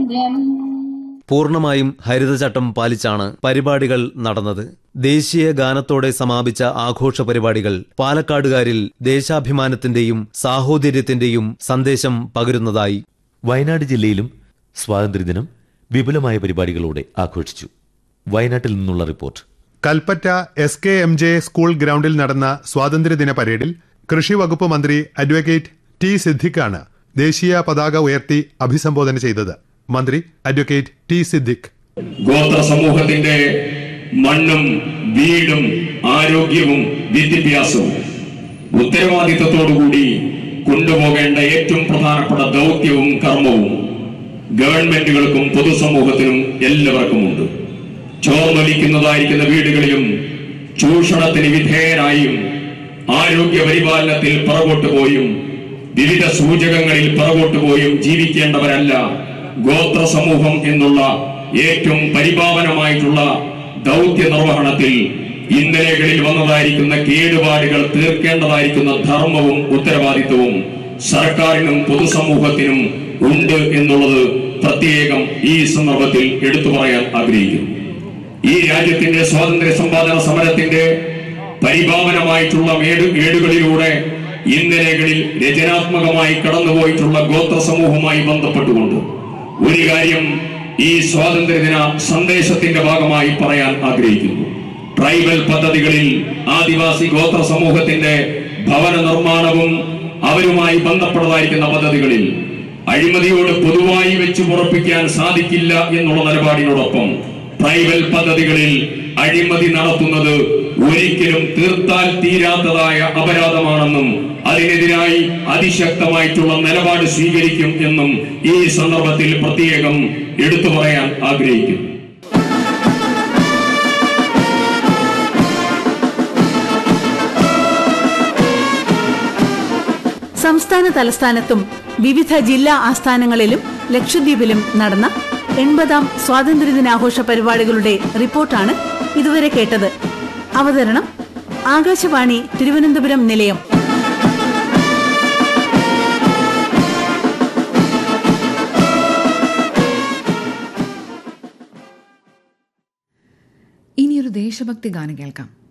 സ്വാതന്ത്ര്യം പൂർണ്ണമായും ഹരിതചട്ടം പാലിച്ചാണ് പരിപാടികൾ നടന്നത് ദേശീയ ഗാനത്തോടെ സമാപിച്ച ആഘോഷ പരിപാടികൾ പാലക്കാടുകാരിൽ ദേശാഭിമാനത്തിന്റെയും സാഹോദര്യത്തിന്റെയും സന്ദേശം പകരുന്നതായി വയനാട് ജില്ലയിലും സ്വാതന്ത്ര്യദിനം വിപുലമായ പരിപാടികളോടെ ആഘോഷിച്ചു വയനാട്ടിൽ നിന്നുള്ള report Kalpetta S K M J school ഗ്രൗണ്ടിൽ നടന്ന സ്വാതന്ത്ര്യദിന പരേഡിൽ കൃഷി വകുപ്പ് മന്ത്രി അഡ്വക്കേറ്റ് ടി സിദ്ദിഖാണ് ദേശീയ പതാക ഉയർത്തി അഭിസംബോധന ചെയ്തത് മന്ത്രി അഡ്വക്കേറ്റ് ടി സിദ്ദിഖ് ഗോത്ര സമൂഹത്തിന്റെ മണ്ണും വീടും ആരോഗ്യവും വിദ്യാഭ്യാസവും ഉത്തരവാദിത്തത്തോടുകൂടി കൊണ്ടുപോകേണ്ട ഏറ്റവും പ്രധാനപ്പെട്ട ദൗത്യവും കർമ്മവും ഗവൺമെന്റുകൾക്കും പൊതുസമൂഹത്തിനും എല്ലാവർക്കുമുണ്ട് ചോർന്നൊലിക്കുന്നതായിരിക്കുന്ന വീടുകളിലും ചൂഷണത്തിന് വിധേയരായും ആരോഗ്യ പരിപാലനത്തിൽ പുറകോട്ട് പോയും വിവിധ സൂചകങ്ങളിൽ പുറകോട്ട് പോയും ജീവിക്കേണ്ടവരല്ല ഗോത്ര സമൂഹം എന്നുള്ള ഏറ്റവും പരിപാവനമായിട്ടുള്ള ദൗത്യ നിർവഹണത്തിൽ ഇന്നലെകളിൽ വന്നതായിരിക്കുന്ന കേടുപാടുകൾ തീർക്കേണ്ടതായിരിക്കുന്ന ധർമ്മവും ഉത്തരവാദിത്വവും സർക്കാരിനും പൊതുസമൂഹത്തിനും ഉണ്ട് എന്നുള്ളത് പ്രത്യേകം ഈ സന്ദർഭത്തിൽ എടുത്തു പറയാൻ ആഗ്രഹിക്കുന്നു ഈ രാജ്യത്തിന്റെ സ്വാതന്ത്ര്യ സമ്പാദന സമരത്തിന്റെ പരിപാവനമായിട്ടുള്ള മേട് ഏടുകളിലൂടെ ഇന്നലെകളിൽ രചനാത്മകമായി കടന്നുപോയിട്ടുള്ള ഗോത്ര സമൂഹവുമായി ബന്ധപ്പെട്ടുകൊണ്ട് ഒരു കാര്യം ഈ സ്വാതന്ത്ര്യദിന സന്ദേശത്തിന്റെ ഭാഗമായി പറയാൻ ആഗ്രഹിക്കുന്നു ട്രൈബൽ പദ്ധതികളിൽ ആദിവാസി ഗോത്ര സമൂഹത്തിന്റെ ഭവന നിർമ്മാണവും അവരുമായി ബന്ധപ്പെട്ടതായിരിക്കുന്ന പദ്ധതികളിൽ അഴിമതിയോട് പൊതുവായി വെച്ച് ഉറപ്പിക്കാൻ സാധിക്കില്ല എന്നുള്ള നിലപാടിനോടൊപ്പം ട്രൈബൽ പദ്ധതികളിൽ അഴിമതി നടത്തുന്നത് ഒരിക്കലും തീർത്താൽ തീരാത്തതായ അപരാധമാണെന്നും അതിനെതിരായി അതിശക്തമായിട്ടുള്ള നിലപാട് സ്വീകരിക്കും എന്നും ഈ സന്ദർഭത്തിൽ പ്രത്യേകം എടുത്തു പറയാൻ ആഗ്രഹിക്കുന്നു സംസ്ഥാന തലസ്ഥാനത്തും വിവിധ ജില്ലാ ആസ്ഥാനങ്ങളിലും ലക്ഷദ്വീപിലും നടന്ന എൺപതാം സ്വാതന്ത്ര്യദിനാഘോഷ പരിപാടികളുടെ റിപ്പോർട്ടാണ് ഇതുവരെ കേട്ടത് അവതരണം ആകാശവാണി തിരുവനന്തപുരം നിലയം ഇനിയൊരു ദേശഭക്തി ഗാനം കേൾക്കാം